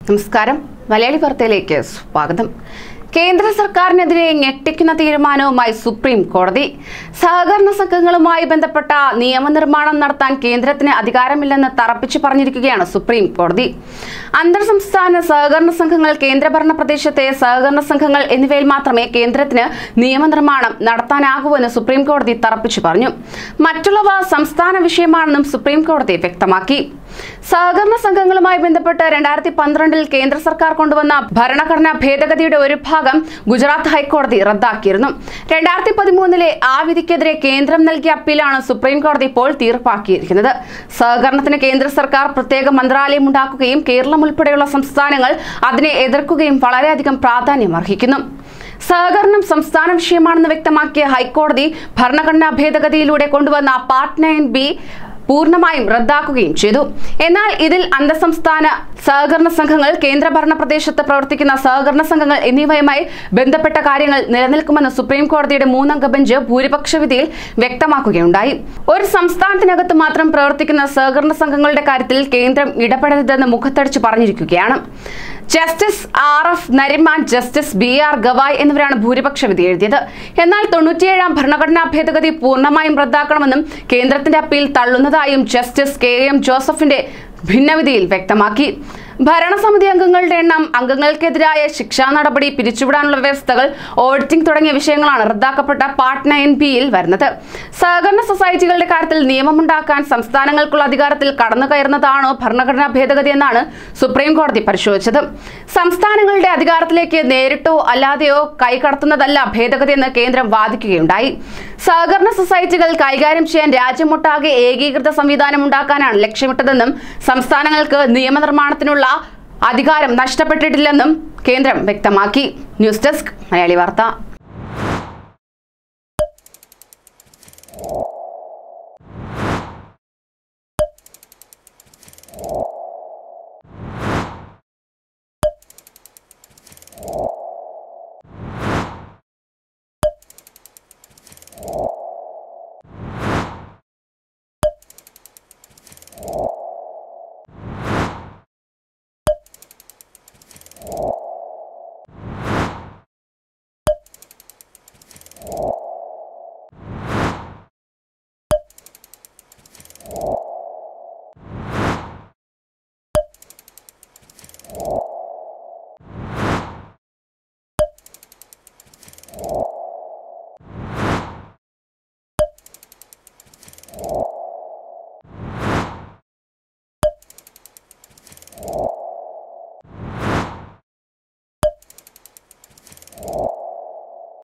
നമസ്കാരം മലയാളി വാർത്തയിലേക്ക് സ്വാഗതം കേന്ദ്ര സർക്കാരിനെതിരെ ഞെട്ടിക്കുന്ന തീരുമാനവുമായി സുപ്രീം കോടതി സഹകരണ സംഘങ്ങളുമായി ബന്ധപ്പെട്ട നിയമനിർമ്മാണം നടത്താൻ കേന്ദ്രത്തിന് അധികാരമില്ലെന്ന് തറപ്പിച്ചു പറഞ്ഞിരിക്കുകയാണ് സുപ്രീം കോടതി അന്തർ സംസ്ഥാന സഹകരണ സംഘങ്ങൾ കേന്ദ്രഭരണ പ്രദേശത്തെ സഹകരണ സംഘങ്ങൾ എന്നിവയിൽ മാത്രമേ കേന്ദ്രത്തിന് നിയമനിർമ്മാണം നടത്താനാകൂവെന്ന് സുപ്രീം കോടതി തറപ്പിച്ചു പറഞ്ഞു മറ്റുള്ളവ സംസ്ഥാന വിഷയമാണെന്നും സുപ്രീം കോടതി വ്യക്തമാക്കി സഹകരണ സംഘങ്ങളുമായി ബന്ധപ്പെട്ട് രണ്ടായിരത്തി പന്ത്രണ്ടിൽ കേന്ദ്ര സർക്കാർ കൊണ്ടുവന്ന ഭരണഘടനാ ഭേദഗതിയുടെ ഒരു ഭാഗം ഗുജറാത്ത് ഹൈക്കോടതി റദ്ദാക്കിയിരുന്നു രണ്ടായിരത്തി പതിമൂന്നിലെ ആ വിധിക്കെതിരെ കേന്ദ്രം നൽകിയ അപ്പീലാണ് സുപ്രീം കോടതി ഇപ്പോൾ തീർപ്പാക്കിയിരിക്കുന്നത് സഹകരണത്തിന് കേന്ദ്ര സർക്കാർ പ്രത്യേക മന്ത്രാലയം ഉണ്ടാക്കുകയും കേരളം ഉൾപ്പെടെയുള്ള സംസ്ഥാനങ്ങൾ അതിനെ എതിർക്കുകയും വളരെയധികം പ്രാധാന്യം അർഹിക്കുന്നു സഹകരണം സംസ്ഥാന വിഷയമാണെന്ന് വ്യക്തമാക്കിയ ഹൈക്കോടതി ഭരണഘടനാ ഭേദഗതിയിലൂടെ കൊണ്ടുവന്ന പാർട്ട് നയൻ ബി പൂർണ്ണമായും റദ്ദാക്കുകയും ചെയ്തു എന്നാൽ ഇതിൽ അന്തർസംസ്ഥാന സഹകരണ സംഘങ്ങൾ കേന്ദ്രഭരണ പ്രദേശത്ത് പ്രവർത്തിക്കുന്ന സഹകരണ സംഘങ്ങൾ എന്നിവയുമായി ബന്ധപ്പെട്ട കാര്യങ്ങൾ നിലനിൽക്കുമെന്ന് സുപ്രീം കോടതിയുടെ മൂന്നംഗ ബെഞ്ച് ഭൂരിപക്ഷ വിധിയിൽ വ്യക്തമാക്കുകയുണ്ടായി ഒരു സംസ്ഥാനത്തിനകത്ത് മാത്രം പ്രവർത്തിക്കുന്ന സഹകരണ സംഘങ്ങളുടെ കാര്യത്തിൽ കേന്ദ്രം ഇടപെടരുതെന്ന് മുഖത്തടിച്ച് പറഞ്ഞിരിക്കുകയാണ് justice R F Nariman justice B R Gavai എന്നിവരാണ് ഭൂരിപക്ഷ വിധി എഴുതിയത് എന്നാൽ തൊണ്ണൂറ്റിയേഴാം ഭരണഘടനാ ഭേദഗതി പൂർണ്ണമായും റദ്ദാക്കണമെന്നും കേന്ദ്രത്തിന്റെ അപ്പീൽ തള്ളുന്നതായും ജസ്റ്റിസ് കെ എം ജോസഫിന്റെ ഭിന്നവിധിയിൽ വ്യക്തമാക്കി ഭരണസമിതി അംഗങ്ങളുടെ എണ്ണം അംഗങ്ങൾക്കെതിരായ ശിക്ഷാ നടപടി പിരിച്ചുവിടാനുള്ള വ്യവസ്ഥകൾ ഓഡിറ്റിംഗ് തുടങ്ങിയ വിഷയങ്ങളാണ് റദ്ദാക്കപ്പെട്ട പാർട്ട് നയൻ ബിയിൽ വരുന്നത് സഹകരണ സൊസൈറ്റികളുടെ കാര്യത്തിൽ നിയമമുണ്ടാക്കാൻ സംസ്ഥാനങ്ങൾക്കുള്ള അധികാരത്തിൽ കടന്നു കയറുന്നതാണോ ഭരണഘടനാ ഭേദഗതി എന്നാണ് സുപ്രീം കോടതി പരിശോധിച്ചത് സംസ്ഥാനങ്ങളുടെ അധികാരത്തിലേക്ക് നേരിട്ടോ അല്ലാതെയോ കൈകടത്തുന്നതല്ല ഭേദഗതി എന്ന് കേന്ദ്രം വാദിക്കുകയുണ്ടായി സഹകരണ സൊസൈറ്റികൾ കൈകാര്യം ചെയ്യാൻ രാജ്യമൊട്ടാകെ ഏകീകൃത സംവിധാനം ഉണ്ടാക്കാനാണ് ലക്ഷ്യമിട്ടതെന്നും സംസ്ഥാനങ്ങൾക്ക് നിയമനിർമ്മാണത്തിനുള്ള അധികാരം നഷ്ടപ്പെട്ടിട്ടില്ലെന്നും കേന്ദ്രം വ്യക്തമാക്കി ന്യൂസ് ഡെസ്ക് മലയാളി വാർത്ത